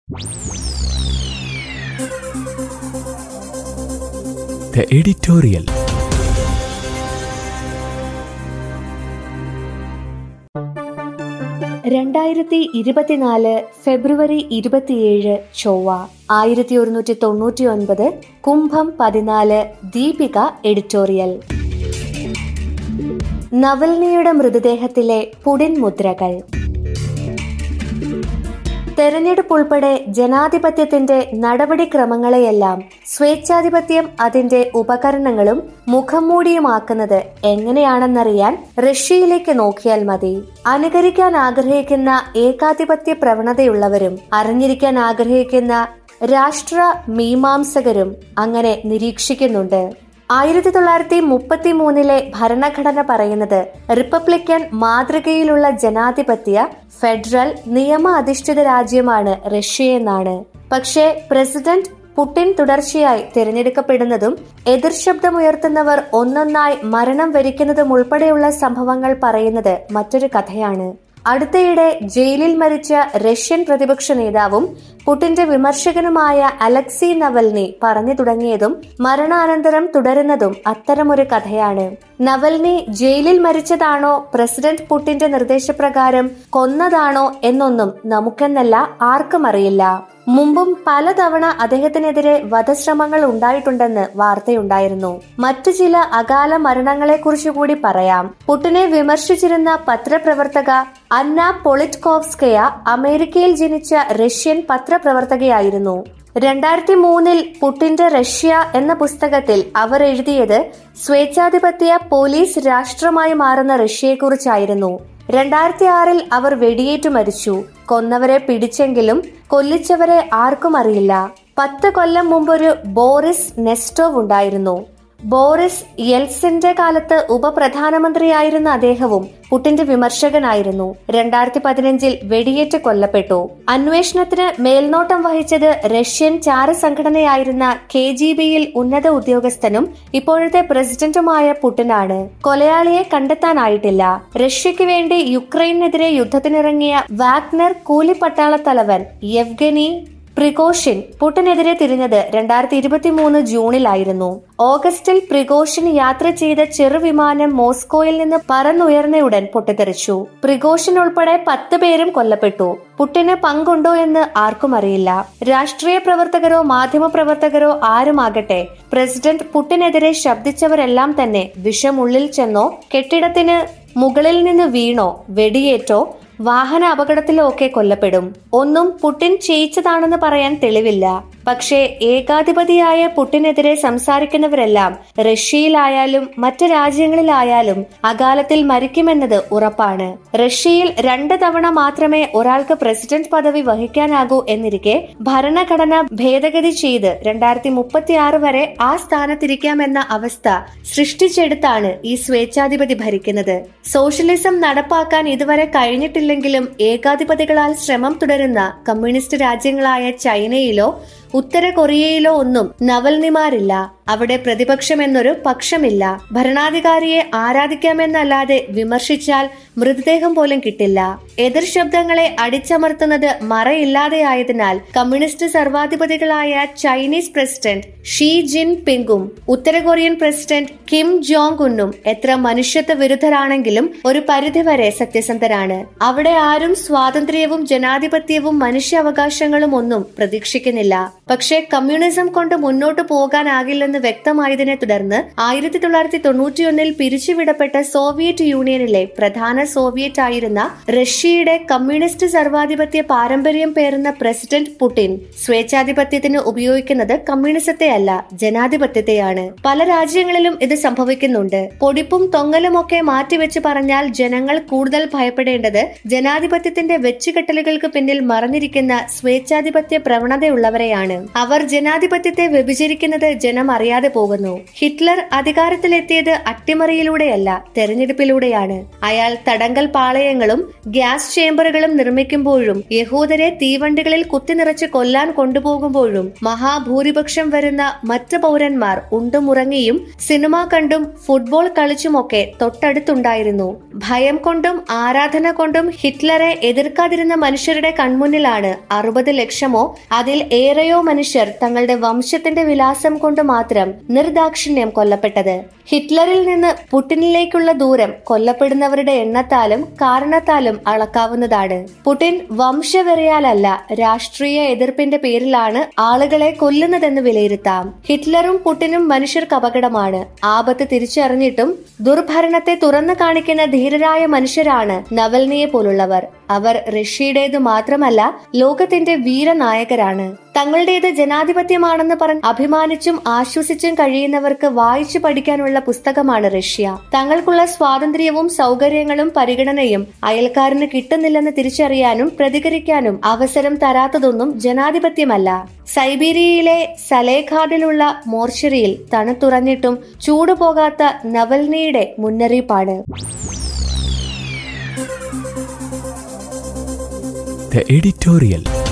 The editorial. രണ്ടായിരത്തി ഇരുപത്തിനാല് ഫെബ്രുവരി ഇരുപത്തിയേഴ് ചൊവ്വ ആയിരത്തി ഒരുന്നൂറ്റി തൊണ്ണൂറ്റി ഒൻപത് കുംഭം പതിനാല് ദീപിക എഡിറ്റോറിയൽ നവൽനിയുടെ മൃതദേഹത്തിലെ പുടിൻ മുദ്രകൾ തെരഞ്ഞെടുപ്പ് ഉൾപ്പെടെ ജനാധിപത്യത്തിന്റെ നടപടിക്രമങ്ങളെയെല്ലാം സ്വേച്ഛാധിപത്യം അതിന്റെ ഉപകരണങ്ങളും മുഖംമൂടിയുമാക്കുന്നത് എങ്ങനെയാണെന്നറിയാൻ റഷ്യയിലേക്ക് നോക്കിയാൽ മതി അനുകരിക്കാൻ ആഗ്രഹിക്കുന്ന ഏകാധിപത്യ പ്രവണതയുള്ളവരും അറിഞ്ഞിരിക്കാൻ ആഗ്രഹിക്കുന്ന രാഷ്ട്ര മീമാംസകരും അങ്ങനെ നിരീക്ഷിക്കുന്നുണ്ട് ആയിരത്തി തൊള്ളായിരത്തി മുപ്പത്തി മൂന്നിലെ ഭരണഘടന പറയുന്നത് റിപ്പബ്ലിക്കൻ മാതൃകയിലുള്ള ജനാധിപത്യ ഫെഡറൽ നിയമ അധിഷ്ഠിത രാജ്യമാണ് റഷ്യയെന്നാണ് പക്ഷേ പ്രസിഡന്റ് പുടിൻ തുടർച്ചയായി തിരഞ്ഞെടുക്കപ്പെടുന്നതും എതിർശബ്ദമുയർത്തുന്നവർ ഒന്നൊന്നായി മരണം വരിക്കുന്നതും ഉൾപ്പെടെയുള്ള സംഭവങ്ങൾ പറയുന്നത് മറ്റൊരു കഥയാണ് അടുത്തയിടെ ജയിലിൽ മരിച്ച റഷ്യൻ പ്രതിപക്ഷ നേതാവും പുടിന്റെ വിമർശകനുമായ അലക്സി നവൽനി പറഞ്ഞു തുടങ്ങിയതും മരണാനന്തരം തുടരുന്നതും അത്തരമൊരു കഥയാണ് നവൽനി ജയിലിൽ മരിച്ചതാണോ പ്രസിഡന്റ് പുടിന്റെ നിർദ്ദേശപ്രകാരം കൊന്നതാണോ എന്നൊന്നും നമുക്കെന്നല്ല ആർക്കും അറിയില്ല മുമ്പും പലതവണ അദ്ദേഹത്തിനെതിരെ വധശ്രമങ്ങൾ ഉണ്ടായിട്ടുണ്ടെന്ന് വാർത്തയുണ്ടായിരുന്നു മറ്റു ചില അകാല മരണങ്ങളെക്കുറിച്ച് കൂടി പറയാം പുട്ടിനെ വിമർശിച്ചിരുന്ന പത്രപ്രവർത്തക അന്ന പൊളിറ്റ്കോവ്സ്കയ അമേരിക്കയിൽ ജനിച്ച റഷ്യൻ പത്രപ്രവർത്തകയായിരുന്നു രണ്ടായിരത്തി മൂന്നിൽ പുട്ടിന്റെ റഷ്യ എന്ന പുസ്തകത്തിൽ അവർ എഴുതിയത് സ്വേച്ഛാധിപത്യ പോലീസ് രാഷ്ട്രമായി മാറുന്ന റഷ്യയെക്കുറിച്ചായിരുന്നു രണ്ടായിരത്തി ആറിൽ അവർ വെടിയേറ്റു മരിച്ചു കൊന്നവരെ പിടിച്ചെങ്കിലും കൊല്ലിച്ചവരെ ആർക്കും അറിയില്ല പത്ത് കൊല്ലം മുമ്പൊരു ബോറിസ് നെസ്റ്റോവ് ഉണ്ടായിരുന്നു ബോറിസ് യെൽസിന്റെ കാലത്ത് ഉപപ്രധാനമന്ത്രിയായിരുന്ന അദ്ദേഹവും പുട്ടിന്റെ വിമർശകനായിരുന്നു രണ്ടായിരത്തി പതിനഞ്ചിൽ വെടിയേറ്റ് കൊല്ലപ്പെട്ടു അന്വേഷണത്തിന് മേൽനോട്ടം വഹിച്ചത് റഷ്യൻ ചാര സംഘടനയായിരുന്ന കെ ജി ബിയിൽ ഉന്നത ഉദ്യോഗസ്ഥനും ഇപ്പോഴത്തെ പ്രസിഡന്റുമായ പുട്ടിനാണ് കൊലയാളിയെ കണ്ടെത്താനായിട്ടില്ല റഷ്യയ്ക്ക് വേണ്ടി യുക്രൈനെതിരെ യുദ്ധത്തിനിറങ്ങിയ വാഗ്നർ കൂലിപ്പട്ടാള തലവൻ യെവ്ഗനി പ്രിഗോഷിൻ പുട്ടിനെതിരെ തിരിഞ്ഞത് രണ്ടായിരത്തി ഇരുപത്തി മൂന്ന് ജൂണിലായിരുന്നു ഓഗസ്റ്റിൽ പ്രിഗോഷിൻ യാത്ര ചെയ്ത ചെറുവിമാനം മോസ്കോയിൽ നിന്ന് പറന്നുയർന്നയുടൻ പൊട്ടിത്തെറിച്ചു പ്രിഗോഷിൻ ഉൾപ്പെടെ പത്ത് പേരും കൊല്ലപ്പെട്ടു പുട്ടിന് പങ്കുണ്ടോ എന്ന് ആർക്കും അറിയില്ല രാഷ്ട്രീയ പ്രവർത്തകരോ മാധ്യമ പ്രവർത്തകരോ ആരുമാകട്ടെ പ്രസിഡന്റ് പുട്ടിനെതിരെ ശബ്ദിച്ചവരെല്ലാം തന്നെ വിഷമുള്ളിൽ ചെന്നോ കെട്ടിടത്തിന് മുകളിൽ നിന്ന് വീണോ വെടിയേറ്റോ വാഹന അപകടത്തിലോ ഒക്കെ കൊല്ലപ്പെടും ഒന്നും പുടിൻ ചെയ്യിച്ചതാണെന്ന് പറയാൻ തെളിവില്ല പക്ഷേ ഏകാധിപതിയായ പുട്ടിനെതിരെ സംസാരിക്കുന്നവരെല്ലാം റഷ്യയിലായാലും മറ്റ് രാജ്യങ്ങളിലായാലും അകാലത്തിൽ മരിക്കുമെന്നത് ഉറപ്പാണ് റഷ്യയിൽ രണ്ട് തവണ മാത്രമേ ഒരാൾക്ക് പ്രസിഡന്റ് പദവി വഹിക്കാനാകൂ എന്നിരിക്കെ ഭരണഘടന ഭേദഗതി ചെയ്ത് രണ്ടായിരത്തി മുപ്പത്തി ആറ് വരെ ആ സ്ഥാനത്തിരിക്കാമെന്ന അവസ്ഥ സൃഷ്ടിച്ചെടുത്താണ് ഈ സ്വേച്ഛാധിപതി ഭരിക്കുന്നത് സോഷ്യലിസം നടപ്പാക്കാൻ ഇതുവരെ കഴിഞ്ഞിട്ടില്ലെങ്കിലും ഏകാധിപതികളാൽ ശ്രമം തുടരുന്ന കമ്മ്യൂണിസ്റ്റ് രാജ്യങ്ങളായ ചൈനയിലോ ഉത്തര കൊറിയയിലോ ഒന്നും നവൽനിമാരില്ല അവിടെ പ്രതിപക്ഷം എന്നൊരു പക്ഷമില്ല ഭരണാധികാരിയെ ആരാധിക്കാമെന്നല്ലാതെ വിമർശിച്ചാൽ മൃതദേഹം പോലും കിട്ടില്ല എതിർ ശബ്ദങ്ങളെ അടിച്ചമർത്തുന്നത് മറയില്ലാതെയായതിനാൽ കമ്മ്യൂണിസ്റ്റ് സർവാധിപതികളായ ചൈനീസ് പ്രസിഡന്റ് ഷീ ജിൻ പിങ്ങും ഉത്തര കൊറിയൻ പ്രസിഡന്റ് കിം ജോങ് ഉന്നും എത്ര മനുഷ്യത്വ വിരുദ്ധരാണെങ്കിലും ഒരു പരിധിവരെ സത്യസന്ധരാണ് അവിടെ ആരും സ്വാതന്ത്ര്യവും ജനാധിപത്യവും മനുഷ്യാവകാശങ്ങളും ഒന്നും പ്രതീക്ഷിക്കുന്നില്ല പക്ഷേ കമ്മ്യൂണിസം കൊണ്ട് മുന്നോട്ടു പോകാനാകില്ലെന്ന് വ്യക്തമായതിനെ തുടർന്ന് ആയിരത്തി തൊള്ളായിരത്തി തൊണ്ണൂറ്റിയൊന്നിൽ പിരിച്ചുവിടപ്പെട്ട സോവിയറ്റ് യൂണിയനിലെ പ്രധാന സോവിയറ്റ് ആയിരുന്ന റഷ്യയുടെ കമ്മ്യൂണിസ്റ്റ് സർവാധിപത്യ പാരമ്പര്യം പേറുന്ന പ്രസിഡന്റ് പുടിൻ സ്വേച്ഛാധിപത്യത്തിന് ഉപയോഗിക്കുന്നത് കമ്മ്യൂണിസത്തെയല്ല ജനാധിപത്യത്തെയാണ് പല രാജ്യങ്ങളിലും ഇത് സംഭവിക്കുന്നുണ്ട് പൊടിപ്പും തൊങ്ങലുമൊക്കെ മാറ്റിവെച്ച് പറഞ്ഞാൽ ജനങ്ങൾ കൂടുതൽ ഭയപ്പെടേണ്ടത് ജനാധിപത്യത്തിന്റെ വെച്ചുകെട്ടലുകൾക്ക് പിന്നിൽ മറഞ്ഞിരിക്കുന്ന സ്വേച്ഛാധിപത്യ പ്രവണതയുള്ളവരെയാണ് അവർ ജനാധിപത്യത്തെ വ്യഭിചരിക്കുന്നത് ജനം അറിയ അറിയാതെ പോകുന്നു ഹിറ്റ്ലർ അധികാരത്തിലെത്തിയത് അട്ടിമറിയിലൂടെയല്ല തെരഞ്ഞെടുപ്പിലൂടെയാണ് അയാൾ തടങ്കൽ പാളയങ്ങളും ഗ്യാസ് ചേംബറുകളും നിർമ്മിക്കുമ്പോഴും യഹൂദരെ തീവണ്ടികളിൽ കുത്തിനിറച്ച് കൊല്ലാൻ കൊണ്ടുപോകുമ്പോഴും മഹാഭൂരിപക്ഷം വരുന്ന മറ്റ് പൗരന്മാർ ഉണ്ടുമുറങ്ങിയും സിനിമ കണ്ടും ഫുട്ബോൾ കളിച്ചുമൊക്കെ തൊട്ടടുത്തുണ്ടായിരുന്നു ഭയം കൊണ്ടും ആരാധന കൊണ്ടും ഹിറ്റ്ലറെ എതിർക്കാതിരുന്ന മനുഷ്യരുടെ കൺമുന്നിലാണ് അറുപത് ലക്ഷമോ അതിൽ ഏറെയോ മനുഷ്യർ തങ്ങളുടെ വംശത്തിന്റെ വിലാസം കൊണ്ട് മാത്രം നിർദാക്ഷിണ്യം കൊല്ലപ്പെട്ടത് ഹിറ്റ്ലറിൽ നിന്ന് പുടിനിലേക്കുള്ള ദൂരം കൊല്ലപ്പെടുന്നവരുടെ എണ്ണത്താലും കാരണത്താലും അളക്കാവുന്നതാണ് പുടിൻ വംശവെറിയാലല്ല രാഷ്ട്രീയ എതിർപ്പിന്റെ പേരിലാണ് ആളുകളെ കൊല്ലുന്നതെന്ന് വിലയിരുത്താം ഹിറ്റ്ലറും പുടിനും മനുഷ്യർക്ക് അപകടമാണ് ആപത്ത് തിരിച്ചറിഞ്ഞിട്ടും ദുർഭരണത്തെ തുറന്നു കാണിക്കുന്ന ധീരരായ മനുഷ്യരാണ് നവൽനിയെ പോലുള്ളവർ അവർ റഷ്യയുടേത് മാത്രമല്ല ലോകത്തിന്റെ വീരനായകരാണ് തങ്ങളുടേത് ജനാധിപത്യമാണെന്ന് പറഞ്ഞ് അഭിമാനിച്ചും ആശ്വസിച്ചും കഴിയുന്നവർക്ക് വായിച്ചു പഠിക്കാനുള്ള പുസ്തകമാണ് റഷ്യ തങ്ങൾക്കുള്ള സ്വാതന്ത്ര്യവും സൗകര്യങ്ങളും പരിഗണനയും അയൽക്കാരന് കിട്ടുന്നില്ലെന്ന് തിരിച്ചറിയാനും പ്രതികരിക്കാനും അവസരം തരാത്തതൊന്നും ജനാധിപത്യമല്ല സൈബീരിയയിലെ സലേഖാദിലുള്ള മോർച്ചറിയിൽ തണുത്തുറഞ്ഞിട്ടും ചൂടുപോകാത്ത നവൽനിയുടെ മുന്നറിയിപ്പാണ് The editorial.